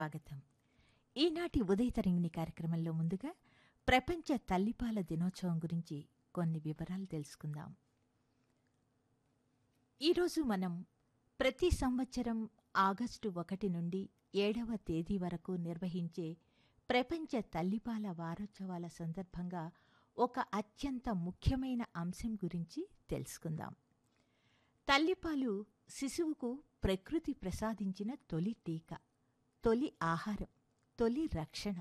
స్వాగతం ఈనాటి ఉదయతరంగిణి కార్యక్రమంలో ముందుగా ప్రపంచ తల్లిపాల దినోత్సవం గురించి కొన్ని వివరాలు తెలుసుకుందాం ఈరోజు మనం ప్రతి సంవత్సరం ఆగస్టు ఒకటి నుండి ఏడవ తేదీ వరకు నిర్వహించే ప్రపంచ తల్లిపాల వారోత్సవాల సందర్భంగా ఒక అత్యంత ముఖ్యమైన అంశం గురించి తెలుసుకుందాం తల్లిపాలు శిశువుకు ప్రకృతి ప్రసాదించిన తొలి టీకా తొలి ఆహారం తొలి రక్షణ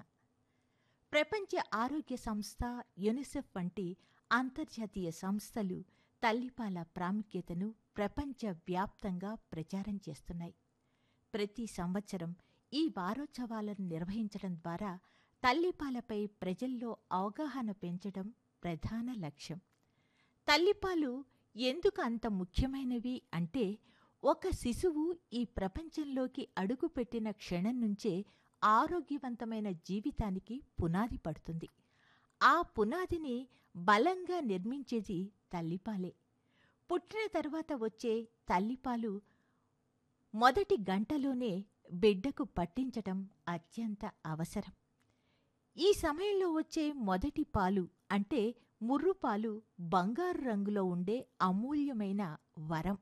ప్రపంచ ఆరోగ్య సంస్థ యునిసెఫ్ వంటి అంతర్జాతీయ సంస్థలు తల్లిపాల ప్రాముఖ్యతను ప్రపంచ వ్యాప్తంగా ప్రచారం చేస్తున్నాయి ప్రతి సంవత్సరం ఈ వారోత్సవాలను నిర్వహించడం ద్వారా తల్లిపాలపై ప్రజల్లో అవగాహన పెంచడం ప్రధాన లక్ష్యం తల్లిపాలు ఎందుకు అంత ముఖ్యమైనవి అంటే ఒక శిశువు ఈ ప్రపంచంలోకి అడుగుపెట్టిన క్షణం నుంచే ఆరోగ్యవంతమైన జీవితానికి పునాది పడుతుంది ఆ పునాదిని బలంగా నిర్మించేది తల్లిపాలే పుట్టిన తర్వాత వచ్చే తల్లిపాలు మొదటి గంటలోనే బిడ్డకు పట్టించటం అత్యంత అవసరం ఈ సమయంలో వచ్చే మొదటి పాలు అంటే ముర్రుపాలు బంగారు రంగులో ఉండే అమూల్యమైన వరం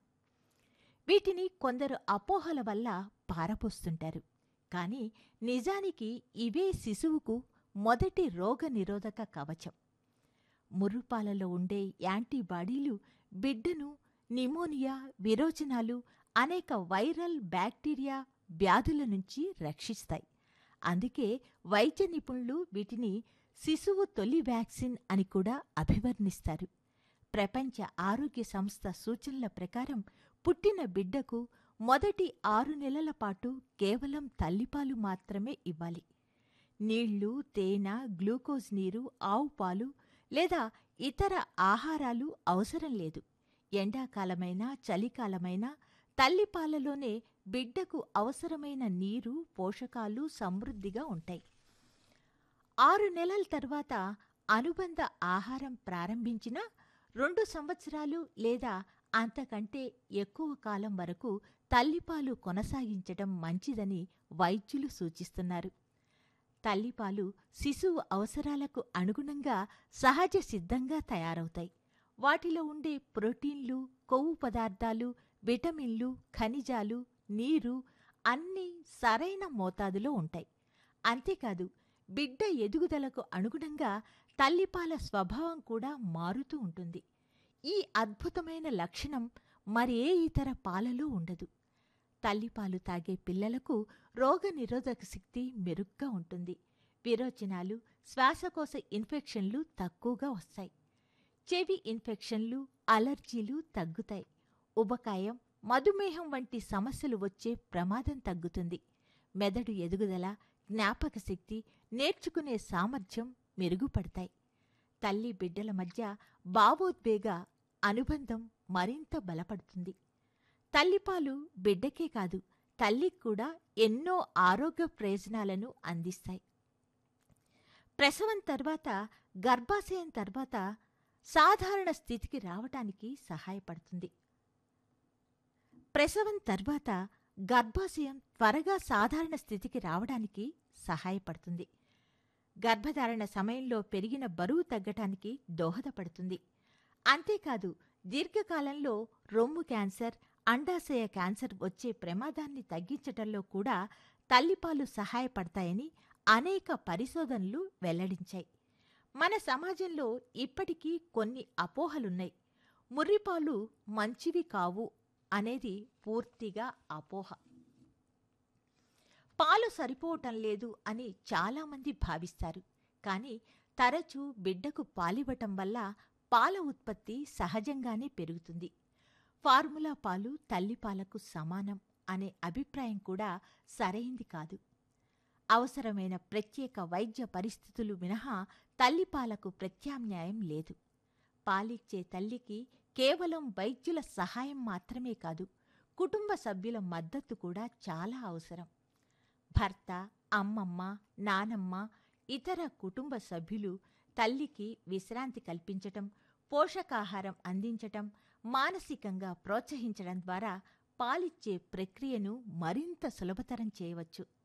వీటిని కొందరు అపోహల వల్ల పారపోస్తుంటారు కానీ నిజానికి ఇవే శిశువుకు మొదటి రోగ నిరోధక కవచం ముర్రుపాలలో ఉండే యాంటీబాడీలు బిడ్డను నిమోనియా విరోచనాలు అనేక వైరల్ బ్యాక్టీరియా వ్యాధుల నుంచి రక్షిస్తాయి అందుకే వైద్య నిపుణులు వీటిని శిశువు తొలి వ్యాక్సిన్ అని కూడా అభివర్ణిస్తారు ప్రపంచ ఆరోగ్య సంస్థ సూచనల ప్రకారం పుట్టిన బిడ్డకు మొదటి ఆరు నెలల పాటు కేవలం తల్లిపాలు మాత్రమే ఇవ్వాలి నీళ్లు తేనె గ్లూకోజ్ నీరు ఆవు పాలు లేదా ఇతర ఆహారాలు అవసరం లేదు ఎండాకాలమైనా చలికాలమైనా తల్లిపాలలోనే బిడ్డకు అవసరమైన నీరు పోషకాలు సమృద్ధిగా ఉంటాయి ఆరు నెలల తర్వాత అనుబంధ ఆహారం ప్రారంభించిన రెండు సంవత్సరాలు లేదా అంతకంటే ఎక్కువ కాలం వరకు తల్లిపాలు కొనసాగించడం మంచిదని వైద్యులు సూచిస్తున్నారు తల్లిపాలు శిశువు అవసరాలకు అనుగుణంగా సహజ సిద్ధంగా తయారవుతాయి వాటిలో ఉండే ప్రోటీన్లు కొవ్వు పదార్థాలు విటమిన్లు ఖనిజాలు నీరు అన్నీ సరైన మోతాదులో ఉంటాయి అంతేకాదు బిడ్డ ఎదుగుదలకు అనుగుణంగా తల్లిపాల స్వభావం కూడా మారుతూ ఉంటుంది ఈ అద్భుతమైన లక్షణం మరే ఇతర పాలలో ఉండదు తల్లిపాలు తాగే పిల్లలకు రోగనిరోధక శక్తి మెరుగ్గా ఉంటుంది విరోచనాలు శ్వాసకోశ ఇన్ఫెక్షన్లు తక్కువగా వస్తాయి చెవి ఇన్ఫెక్షన్లు అలర్జీలు తగ్గుతాయి ఉబకాయం మధుమేహం వంటి సమస్యలు వచ్చే ప్రమాదం తగ్గుతుంది మెదడు ఎదుగుదల జ్ఞాపక శక్తి నేర్చుకునే సామర్థ్యం మెరుగుపడతాయి తల్లి బిడ్డల మధ్య భావోద్వేగ అనుబంధం మరింత బలపడుతుంది తల్లిపాలు బిడ్డకే కాదు తల్లికి కూడా ఎన్నో ఆరోగ్య ప్రయోజనాలను అందిస్తాయి ప్రసవం తర్వాత గర్భాశయం తర్వాత సాధారణ స్థితికి రావటానికి సహాయపడుతుంది ప్రసవం తర్వాత గర్భాశయం త్వరగా సాధారణ స్థితికి రావడానికి సహాయపడుతుంది గర్భధారణ సమయంలో పెరిగిన బరువు తగ్గటానికి దోహదపడుతుంది అంతేకాదు దీర్ఘకాలంలో రొమ్ము క్యాన్సర్ అండాశయ క్యాన్సర్ వచ్చే ప్రమాదాన్ని తగ్గించటంలో కూడా తల్లిపాలు సహాయపడతాయని అనేక పరిశోధనలు వెల్లడించాయి మన సమాజంలో ఇప్పటికీ కొన్ని అపోహలున్నాయి ముర్రిపాలు మంచివి కావు అనేది పూర్తిగా అపోహ పాలు సరిపోవటం లేదు అని చాలామంది భావిస్తారు కానీ తరచూ బిడ్డకు పాలివ్వటం వల్ల పాల ఉత్పత్తి సహజంగానే పెరుగుతుంది ఫార్ములా పాలు తల్లిపాలకు సమానం అనే అభిప్రాయం కూడా సరైంది కాదు అవసరమైన ప్రత్యేక వైద్య పరిస్థితులు మినహా తల్లిపాలకు ప్రత్యామ్నాయం లేదు పాలిచ్చే తల్లికి కేవలం వైద్యుల సహాయం మాత్రమే కాదు కుటుంబ సభ్యుల మద్దతు కూడా చాలా అవసరం భర్త అమ్మమ్మ నానమ్మ ఇతర కుటుంబ సభ్యులు తల్లికి విశ్రాంతి కల్పించటం పోషకాహారం అందించటం మానసికంగా ప్రోత్సహించడం ద్వారా పాలిచ్చే ప్రక్రియను మరింత సులభతరం చేయవచ్చు